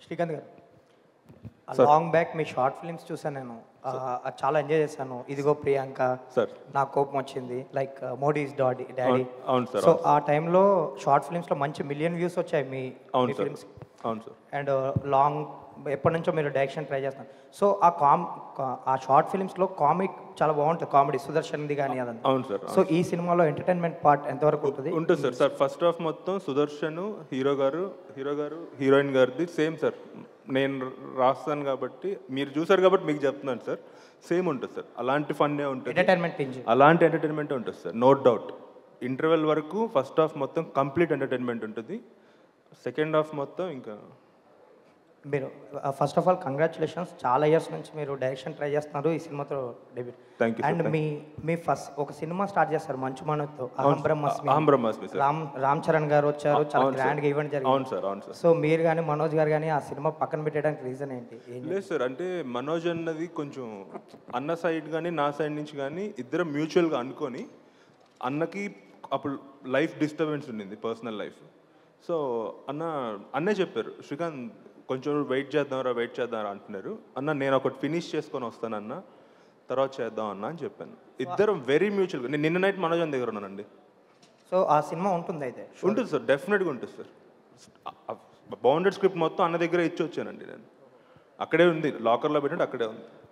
Srikanth garu long back మీ short films చూసాను నేను ఆ, అది చాలా ఎంజాయ్ చేశాను ఇదిగో ప్రియాంక సార్ నా కోపం వచ్చింది లైక్ మోడీస్ డాడీ డాడీ అవును సార్ సో ఆ టైంలో షార్ట్ ఫిల్మ్స్లో మంచి మిలియన్ వ్యూస్ వచ్చాయి మీ అవును మీ సార్ ఫిల్మ్స్ అవును సార్ అండ్ లాంగ్ ఎప్పటి నుంచో మీరు డైరెక్షన్ ట్రై చేస్తున్నారు సో ఆ కామ్ ఆ షార్ట్ ఫిల్మ్స్లో కామిక్ చాలా బాగుంటుంది కామెడీ సుదర్శన్ది కానీ అదంతా అవును సార్ సో ఈ సినిమాలో ఎంటర్టైన్మెంట్ పార్ట్ ఎంతవరకు ఉంటుంది ఉంటుంది సార్ సార్ ఫస్ట్ హాఫ్ మొత్తం Sudarshan hero garu hero garu heroine గారిది సేమ్ సార్ నేను రాస్తాను కాబట్టి మీరు చూసారు కాబట్టి మీకు చెప్తున్నాను సార్ సేమ్ ఉంటుంది సార్ అలాంటి ఫన్నే ఉంటుంది ఎంటర్టైన్మెంట్ ఇంజిన్ అలాంటి ఎంటర్టైన్మెంట్ ఉంటుంది సార్ నో డౌట్ ఇంటర్వెల్ వరకు ఫస్ట్ హాఫ్ మొత్తం కంప్లీట్ ఎంటర్టైన్మెంట్ ఉంటుంది సెకండ్ హాఫ్ మొత్తం ఇంకా మీరు ఫస్ట్ ఆఫ్ ఆల్ కంగ్రాచులేషన్స్ చాలా ఇయర్స్ నుంచి మీరు డైరెక్షన్ ట్రై చేస్తున్నారు ఈ సినిమాతో debut thank you and sir మీ మీ ఫస్ట్ ఒక సినిమా స్టార్ట్ చేస్తారు మంచు మనతో అహం బ్రహ్మస్మి అహం బ్రహ్మాస్మి సార్ రామ్ రామ్ చరణ్ గారు వచ్చారు చాలా అవును సార్. గ్రాండ్ గా ఈవెంట్ జరిగింది అవును సార్ అవును సార్ సో మీరు కానీ మనోజ్ గారు కానీ ఆ సినిమా పక్కన పెట్టడానికి రీజన్ ఏంటి ఏం లేదు సార్ అంటే మనోజ్ అన్నది కొంచెం అన్న సైడ్ కానీ నా సైడ్ నుంచి కానీ ఇద్దరం మ్యూచువల్గా అనుకొని అన్నకి అప్పుడు లైఫ్ డిస్టర్బెన్స్ ఉండింది పర్సనల్ లైఫ్ సో అన్న అన్నే చెప్పారు శ్రీకాంత్ కొంచెం వెయిట్ చేద్దాంరా వెయిట్ చేద్దాంరా అంటున్నారు అన్న నేను ఒకటి ఫినిష్ చేసుకొని వస్తానన్న తర్వాత చేద్దాం అన్న అని చెప్పాను ఇద్దరం వెరీ మ్యూచువల్గా నేను నిన్న నైట్ మనోజ్ అన్న దగ్గర ఉన్నానండి సో ఆ సినిమా ఉంటుంది అయితే ఉంటుంది సార్ డెఫినెట్గా ఉంటుంది సార్ బౌండెడ్ స్క్రిప్ట్ మొత్తం అన్న దగ్గర ఇచ్చి వచ్చానండి నేను అక్కడే ఉంది లాకర్లో పెట్టండి అక్కడే ఉంది